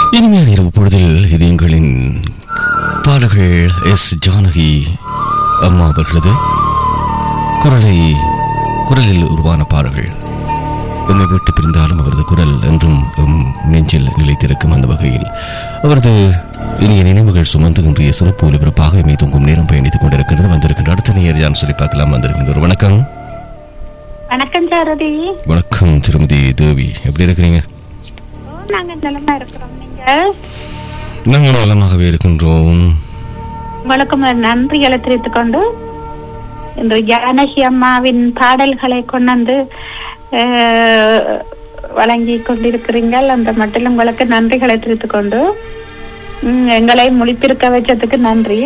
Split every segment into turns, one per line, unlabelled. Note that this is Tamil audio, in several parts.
இனிமையான இரவு பொழுதில் இது எங்களின் பாடல்கள் எஸ் ஜானகி அம்மா அவர்களது குரலை குரலில் உருவான பாடல்கள் எம்மை விட்டு பிரிந்தாலும் அவரது குரல் என்றும் எம் நெஞ்சில் நிலைத்திருக்கும் அந்த வகையில் அவரது இனிய நினைவுகள் சுமந்து இன்றைய சிறப்பு ஒலிபரப்பாக இமை தூங்கும் நேரம் பயணித்துக் கொண்டிருக்கிறது வந்திருக்கின்ற அடுத்த நேர் யான் சொல்லி பார்க்கலாம் வந்திருக்கின்ற ஒரு வணக்கம்
வணக்கம் சாரதி
வணக்கம் திருமதி தேவி எப்படி இருக்கிறீங்க
ஓ, நாங்க நலமா இருக்கிறோம் நீங்க
நாங்கள் நலமாகவே இருக்கின்றோம்
உங்களுக்கு முதல் நன்றிகளை தெரிவித்துக் கொண்டு இன்று ஜானகி அம்மாவின் பாடல்களை கொண்டு வந்து அஹ், வழங்கி கொண்டிருக்கிறீர்கள் அந்த மட்டில் உங்களுக்கு நன்றிகளை தெரிவித்துக் கொண்டு ம், எங்களை முழிப்பிருக்க வச்சதுக்கு நன்றி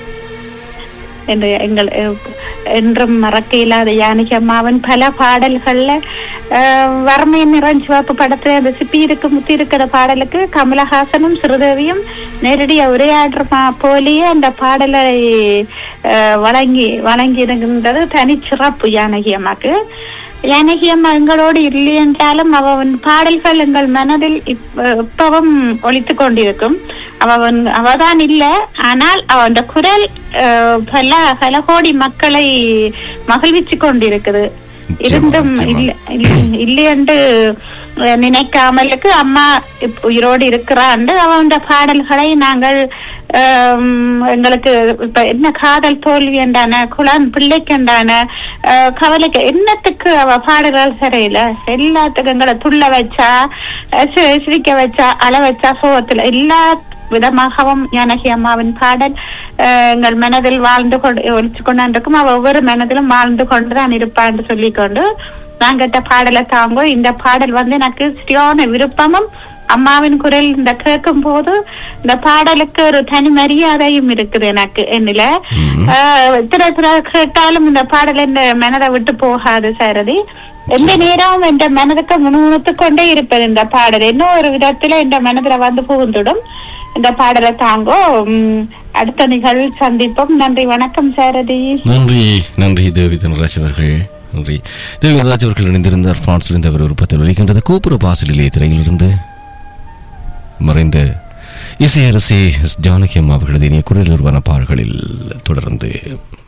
என்று எங்கள் அஹ், என்றும் மறக்க இல்லாத ஜானகி அம்மாவின் பல பாடல்கள்ல அஹ், வறுமை நிறைஞ்சிவாப்பு படத்துல அந்த சிப்பி இருக்கு முத்தி இருக்கிற பாடலுக்கு கமலஹாசனும் ஸ்ரீதேவியும் நேரடியா உரையாடுறமா போலேயே அந்த பாடலை அஹ், வழங்கி வழங்கி இருக்கின்றது தனிச்சிறப்பு ஜானகி அம்மாக்கு ஜானகி அம்மா எங்களோடு இல்லை என்றாலும் அவன் பாடல்கள் எங்கள் மனதில் இப்ப- இப்பவும் ஒலித்து கொண்டிருக்கும் அவன் அவதான் இல்ல ஆனால் அவன் குரல் அஹ், பல பல கோடி மக்களை மகிழ்விச்சு கொண்டிருக்குது
நிச்சயமா,
இருந்தும்
நிச்சயமா.
இல்ல இல்ல- இல்லையென்று அஹ், நினைக்காமலுக்கு அம்மா இப்ப உயிரோடு இருக்கிறாண்டு அவன் பாடல்களை நாங்கள் ஆம், எங்களுக்கு இப்ப என்ன காதல் தோல்வி என்றான குழான் பிள்ளைக்கு என்றான அஹ், கவலைக்கு என்னத்துக்கு அவ பாடுறாள் சரியில்ல எல்லாத்துக்கும் எங்களை துள்ள வச்சா அஹ், சி- சிரிக்க வச்சா அழ வச்சா சோகத்துல எல்லா விதமாகவும் ஜானகி அம்மாவின் பாடல் அஹ், எங்கள் மனதில் வாழ்ந்து கொண்டு ஒழிச்சு கொண்டாண்டிருக்கும் அவ ஒவ்வொரு மனதிலும் வாழ்ந்து கொண்டுதான் இருப்பான்னு சொல்லிக்கொண்டு நான் கேட்ட பாடலை தாங்கோ இந்த பாடல் வந்து எனக்கு சரியான விருப்பமும் அம்மாவின் குரல் இந்த கேட்கும் போது இந்த பாடலுக்கு ஒரு தனி மரியாதையும் இருக்குது எனக்கு என்னில
ம்.
ஆஹ் எத்தனை தடவை கேட்டாலும் இந்த பாடல் இந்த மனதை விட்டு போகாது சாரதி எந்த நேரமும் என்ற மனதுக்கு முணுமுணுத்து கொண்டே இருப்பது இந்த பாடல் இன்னும் ஒரு விதத்துல இந்த மனதுல வந்து புகுந்துடும் இந்த பாடலை தாங்கோ உம், அடுத்த நிகழ்வு சந்திப்போம் நன்றி வணக்கம் சாரதி
நன்றி நன்றி தேவி தனராஜ் அவர்கள் நன்றி தேவி தனராஜ் அவர்கள் இணைந்திருந்தார் பிரான்சிலிருந்து அவர் விருப்பத்தில் ஒலிக்கின்றது கோபுர பாசலிலே திரையிலிருந்து மறைந்த இசையரசி எஸ் ஜானகி அம்மா அவர்களது இனிய குரல் உருவான பாடல்களில் தொடர்ந்து